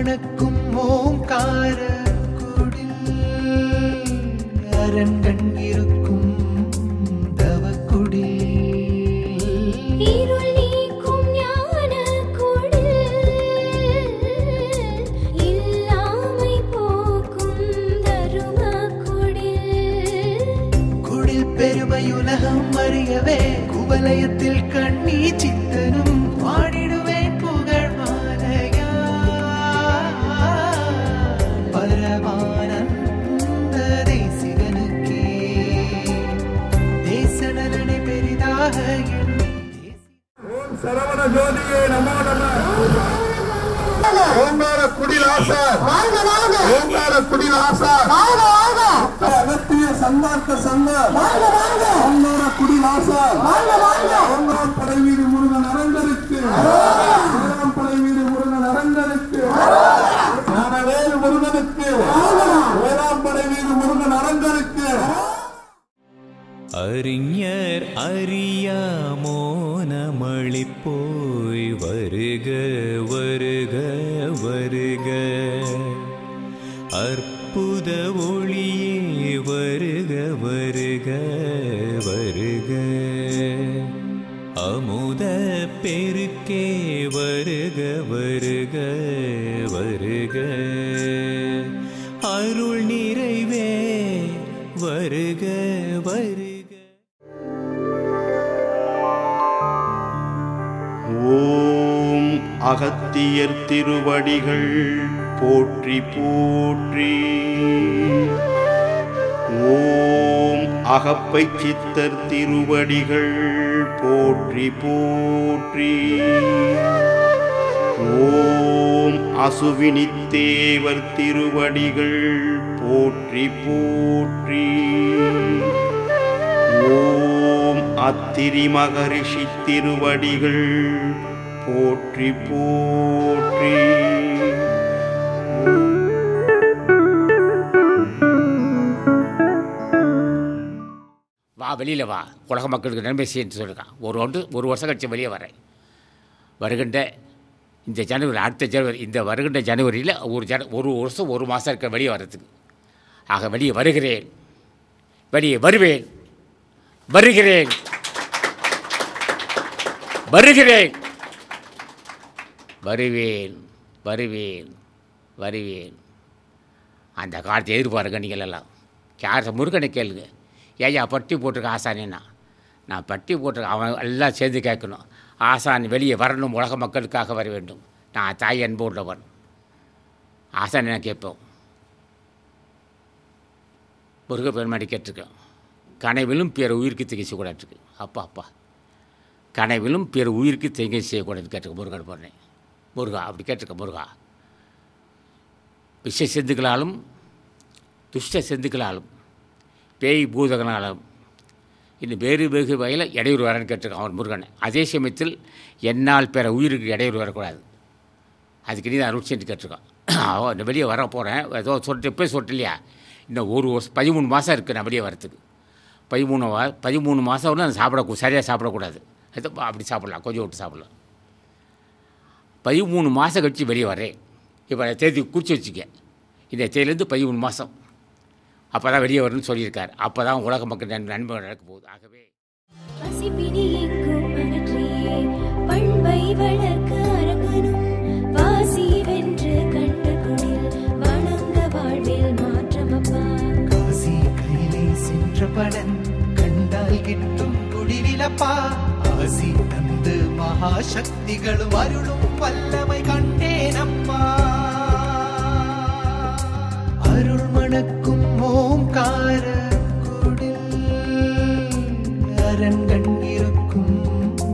மணக்கும் ஓங்கார குடில் அரண்கண் இருக்கும் தவக்குடில் இருள் நீக்கும் ஞானக் குடில், இல்லாமை போக்கும் தருமக் குடில். குடில் பெருமையுலகம் அறியவே குவலயத்தில் கண்ணி சித்தனும் பாடிடுவேன் புகழ் மாலையா பரமானந்த தேசிகனுக்கே தேச நலனை பெரிதாக எண்ணி தேசி- ஓம் சரவண ஜோதியே நமோ நம ஓங்கார குடிலாசர் ஓங்கார குடிலாசர் அகத்திய சன்மார்க்க சங்கம் ஓங்கார குடிலாசர் ஓங்காரம் படை வீடு முருகன் அரங்கருக்கு ஓங்காரம் படை வீடு முருகன் அரங்கருக்கு ஞானவேல் முருகனுக்கு ஓராம் படை வீடு முருகன் அரங்கருக்கு அறிஞர் அறியாமோ நமளிப்போய் வருக வருக வருக அற்புத ஒளியே வருக வருக வருக அமுத பெருக்கே வருக வருக வருக அருள் நிறைவே வருக வருக ஓம் அகத்தியர் திருவடிகள் போற்றி போற்றி ஓம் அகப்பை சித்தர் திருவடிகள் போற்றி போற்றி ஓம் அசுவினித்தேவர் திருவடிகள் போற்றி போற்றி ஓம் அத்திரி மகரிஷி திருவடிகள் போற்றி போற்றி வா வெளியில் வா உலக மக்களுக்கு நன்மை செய்யன்னு சொல்லியிருக்கான் ஒரு ஒன்று ஒரு வருஷம் கழிச்சு வெளியே வரேன் வருகின்ற இந்த ஜனவரி அடுத்த ஜனவரி இந்த வருகின்ற ஜனவரியில் ஒரு ஜன ஒரு வருஷம் ஒரு மாதம் இருக்க வெளியே வர்றதுக்கு ஆக வெளியே வருகிறேன் வெளியே வருவேன் வருகிறேன் வருகிறேன் வருவேன் வருவேன் வருவேன் அந்த காலத்தை எதிர்பாருங்க நீங்கள் எல்லாம் யார் முருகனை கேளுங்க ஏயா பட்டி போட்டிருக்க ஆசானின்னா நான் பட்டி போட்டிருக்க அவன் எல்லாம் சேர்ந்து கேட்கணும் ஆசான் வெளியே வரணும் உலக மக்களுக்காக வர வேண்டும் நான் தாய் அன்பு உள்ளவன் ஆசான் நான் கேட்போம் முருக பெருமாடி கேட்டிருக்கேன் கனவிலும் பிற உயிருக்கு தீங்கை செய்யக்கூடாது அப்பா அப்பா கனவிலும் பிற உயிருக்கு தீங்கை செய்யக்கூடாது கேட்டிருக்க முருகன் போனேன் முருகா அப்படி கேட்டிருக்க முருகா விஷ செந்துக்களாலும் துஷ்ட செந்துக்களாலும் பேய் பூதகனாலும் இன்னும் வேறு வெகு வகையில் இடையூறு வரன்னு கேட்டிருக்கான் அவன் முருகன் அதே சமயத்தில் என்னால் பிற உயிருக்கு இடையூறு வரக்கூடாது அதுக்கு நீ தான் அருள் செஞ்சு கேட்டிருக்கான் அவன் இந்த வெளியே வர போகிறேன் ஏதோ சொல்லிட்டு இப்போ சொல்லிட்டு இல்லையா இன்னும் ஒரு வருஷம் பதிமூணு மாதம் இருக்குது நான் வெளியே வரத்துக்கு பதிமூணு வா பதிமூணு மாதம் நான் சாப்பிட சரியாக சாப்பிடக்கூடாது அது அப்படி சாப்பிடலாம் கொஞ்சம் விட்டு சாப்பிடலாம் பதிமூணு மாதம் கழிச்சு வெளியே வரேன் இப்போ தேதி குறித்து வச்சுக்க இந்த தேதியிலேருந்து பதிமூணு மாதம் அப்போ தான் வெளியே வரணும்னு சொல்லியிருக்கார் அப்போ தான் உலக மக்கள் நன்மை நன்மை நடக்க போகுது ஆகவே பசிப்பிணி எங்கும் அகற்றியே பண்பை வளர்க்க அரங்கனும் வாசி வென்று கண்ட குடில் வணங்க வாழ்வில் மாற்றமப்பா காசி கையிலே சென்ற பலன் கண்டால் கிட்டும் குடிவிலப்பா ஆசி தந்து மகாசக்திகளும் அருளும் வல்லமை கண்டேனப்பா அருள் மணக்கும் ஓங்கார குடில் அரண்கண் இருக்கும்